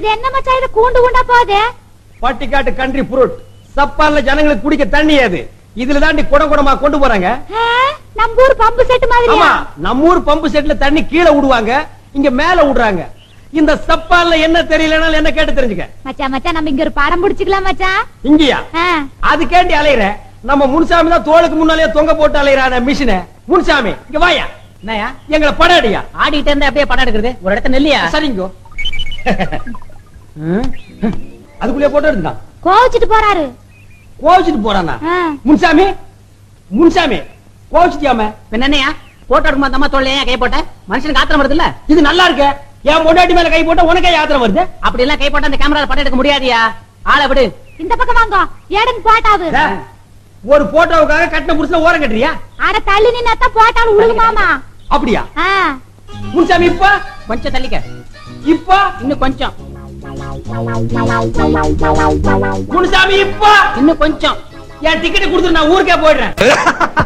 என்ன மச்சான் இது கூண்டு கூண்டா போகுது பட்டிக்காட்டு கண்ட்ரி ஃப்ரூட் சப்பால்ல ஜனங்களுக்கு குடிக்க தண்ணி அது இதுல தாண்டி குட குடமா கொண்டு போறாங்க ஆ, நம்ம ஊர் பம்பு செட் ஆமா மாதிரியா நம்ம ஊர் பம்பு செட்ல தண்ணி கீழே விடுவாங்க இங்க மேல விடுறாங்க இந்த சப்பால்ல என்ன தெரியலனாலும் என்ன கேட்டு தெரிஞ்சுக்க மச்சான் மச்சான் நம்ம இங்க ஒரு படம் புடிச்சுக்கலாம் மச்சான் இங்கயா ஆ, அதுக்கேண்டி அலையிற நம்ம முன்சாமி தான் தோளுக்கு முன்னாலே தொங்க போட்டு அலையிறான மிஷின முன்சாமி இங்க வாயா என்னயா எங்களை படம் அடியா ஆடிட்டு இருந்தா அப்படியே படம் எடுக்கிறது ஒரு இடத்துல நெல்லியா சரிங்கோ அதுக்குள்ளே போட்டோ இருந்தான் கோவிச்சிட்டு போறாரு கோவிச்சுட்டு போறானா ஆ, முன்சாமி முன்சாமி கோவிச்சுட்டியாம என்னையா போட்டோ எடுக்கும்போது அந்த அம்மா தோல்ல ஏன் கை போட்ட மனுஷனுக்கு ஆத்திரம் வருது இல்ல இது நல்லா இருக்க என் பொண்டாட்டி மேல கை போட்டா உனக்கே யாத்திரை வருது அப்படி எல்லாம் கை போட்டா அந்த கேமரால படம் எடுக்க முடியாதியா ஆளை விடு இந்த பக்கம் வாங்க ஏடன் போட்டாவு டே, ஒரு போட்டோவுக்காக கட்டின புருஷன ஓரம் கட்டுறியா அட தள்ளி நின்னாத்தான் போட்டாலும் உழுகுமாமா அப்படியா ஆ, முன்சாமி இப்ப கொஞ்சம் தள்ளிக்க இப்ப இன்னும் கொஞ்சம் முன்சாமி இப்ப இன்னும் கொஞ்சம் என் டிக்கெட் கொடுத்துட்டு நான் ஊருக்கே போயிடுறேன்